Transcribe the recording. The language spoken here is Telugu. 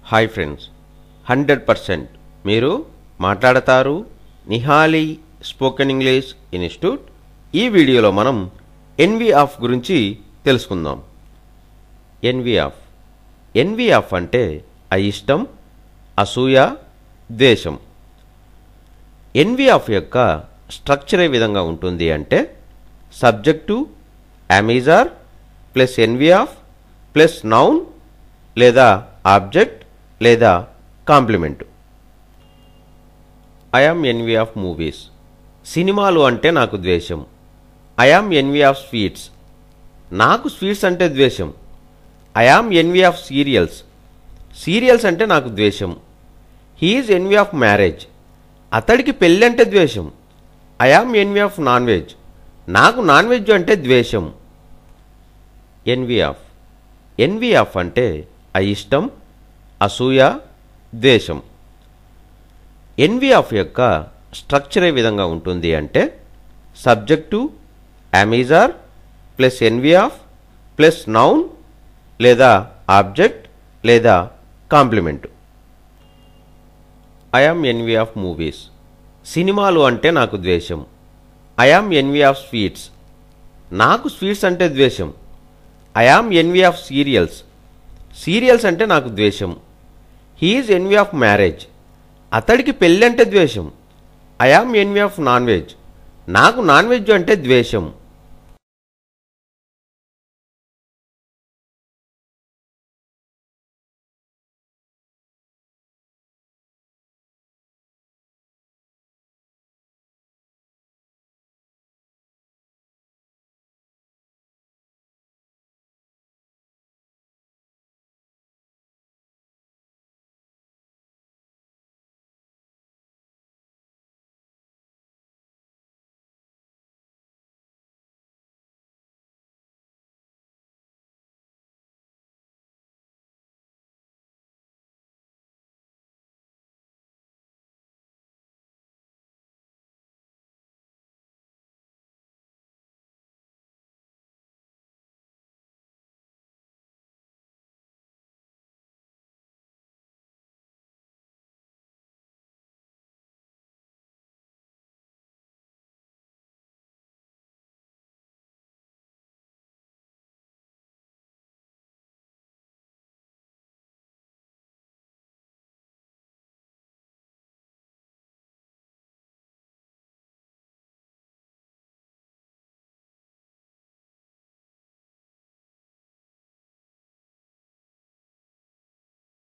హాయ్ ఫ్రెండ్స్ హండ్రెడ్ పర్సెంట్ మీరు మాట్లాడతారు నిహాలి స్పోకెన్ ఇంగ్లీష్ ఇన్స్టిట్యూట్ ఈ వీడియోలో మనం ఎన్వి ఆఫ్ గురించి తెలుసుకుందాం ఎన్వి ఆఫ్ ఎన్వి ఆఫ్ అంటే అయిష్టం అసూయ ద్వేషం ఎన్వి ఆఫ్ యొక్క స్ట్రక్చర్ ఏ విధంగా ఉంటుంది అంటే subject అమీజార్ plus envy of plus noun లేదా ఆబ్జెక్ట్ లేదా complement I am envy of movies సినిమాలు అంటే నాకు ద్వేషం ఐఆమ్ ఎన్వి ఆఫ్ స్వీట్స్ నాకు స్వీట్స్ అంటే ద్వేషం I am envy of serials serials అంటే నాకు ద్వేషం హీఈస్ ఎన్వి ఆఫ్ మ్యారేజ్ అతడికి పెళ్ళి అంటే ద్వేషం I am envy of non veg నాకు నాన్ వెజ్ అంటే ద్వేషం ఎన్వి ఆఫ్ ఎన్వి ఆఫ్ అంటే అయిష్టం అసూయ ద్వేషం ఎన్వి ఆఫ్ యొక్క స్ట్రక్చర్ ఏ విధంగా ఉంటుంది అంటే subject అమీజార్ plus envy of plus noun లేదా ఆబ్జెక్ట్ లేదా complement I am envy of movies సినిమాలు అంటే నాకు ద్వేషం ఐఆమ్ ఎన్వి ఆఫ్ స్వీట్స్ నాకు స్వీట్స్ అంటే ద్వేషం I am envy of serials serials అంటే నాకు ద్వేషం హీఈస్ ఎన్వి ఆఫ్ మ్యారేజ్ అతడికి పెళ్ళి అంటే ద్వేషం I am envy of non veg నాకు నాన్ వెజ్ అంటే ద్వేషం